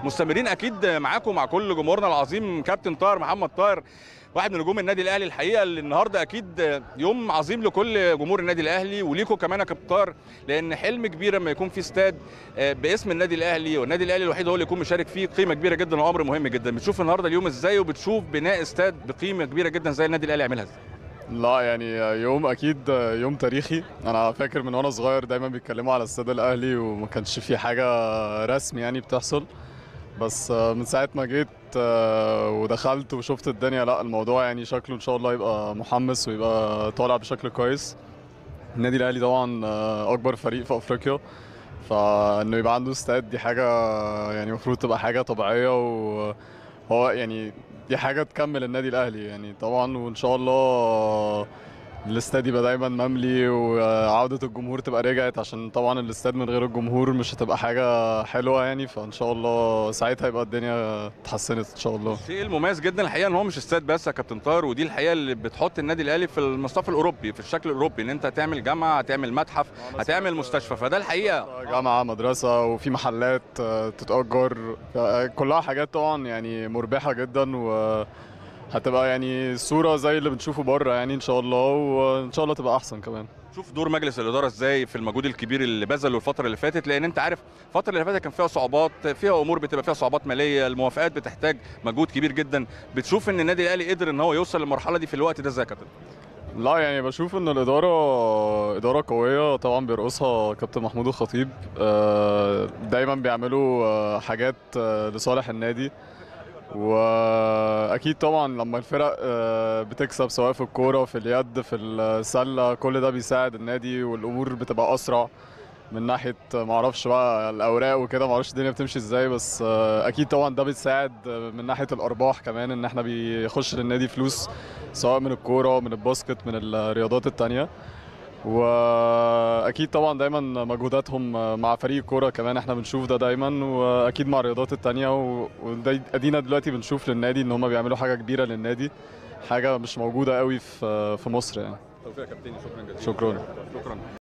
مستمرين اكيد معاكم مع كل جمهورنا العظيم كابتن طاهر محمد طاهر واحد من نجوم النادي الاهلي الحقيقه اللي النهارده اكيد يوم عظيم لكل جمهور النادي الاهلي وليكم كمان يا كابتن طاهر لان حلم كبير لما يكون في استاد باسم النادي الاهلي والنادي الاهلي الوحيد هو اللي يكون مشارك فيه قيمه كبيره جدا وامر مهم جدا بتشوف النهارده اليوم ازاي وبتشوف بناء استاد بقيمه كبيره جدا زي النادي الاهلي يعملها ازاي لا يعني يوم اكيد يوم تاريخي انا فاكر من وانا صغير دايما بيتكلموا على استاد الاهلي وما كانش في حاجه رسمي يعني بتحصل بس من ساعه ما جيت ودخلت وشفت الدنيا لا الموضوع يعني شكله ان شاء الله يبقى محمس ويبقى طالع بشكل كويس النادي الاهلي طبعا اكبر فريق في افريقيا فانه يبقى عنده استاد دي حاجه يعني المفروض تبقى حاجه طبيعيه وهو يعني دي حاجه تكمل النادي الاهلي يعني طبعا وان شاء الله الاستاد يبقى دايما مملي وعوده الجمهور تبقى رجعت عشان طبعا الاستاد من غير الجمهور مش هتبقى حاجه حلوه يعني فان شاء الله ساعتها يبقى الدنيا اتحسنت ان شاء الله الشيء المميز جدا الحقيقه ان هو مش استاد بس يا كابتن طاهر ودي الحقيقه اللي بتحط النادي الاهلي في المصطف الاوروبي في الشكل الاوروبي ان انت هتعمل جامعه هتعمل متحف هتعمل مستشفى فده الحقيقه جامعه مدرسه وفي محلات تتاجر كلها حاجات طبعا يعني مربحه جدا و هتبقى يعني صوره زي اللي بنشوفه بره يعني ان شاء الله وان شاء الله تبقى احسن كمان شوف دور مجلس الاداره ازاي في المجهود الكبير اللي بذله الفتره اللي فاتت لان انت عارف الفتره اللي فاتت كان فيها صعوبات فيها امور بتبقى فيها صعوبات ماليه الموافقات بتحتاج مجهود كبير جدا بتشوف ان النادي الاهلي قدر ان هو يوصل للمرحله دي في الوقت ده ازاي يا كابتن لا يعني بشوف ان الاداره اداره قويه طبعا بيرقصها كابتن محمود الخطيب دايما بيعملوا حاجات لصالح النادي واكيد طبعا لما الفرق بتكسب سواء في الكوره في اليد في السله كل ده بيساعد النادي والامور بتبقى اسرع من ناحيه معرفش بقى الاوراق وكده معرفش الدنيا بتمشي ازاي بس اكيد طبعا ده بيساعد من ناحيه الارباح كمان ان احنا بيخش للنادي فلوس سواء من الكوره من الباسكت من الرياضات التانيه واكيد طبعا دايما مجهوداتهم مع فريق الكوره كمان احنا بنشوف ده دايما واكيد مع الرياضات التانية وادينا دلوقتي بنشوف للنادي ان هم بيعملوا حاجه كبيره للنادي حاجه مش موجوده قوي في في مصر يعني توفيق يا كابتن شكرا جزيلا شكرا شكرا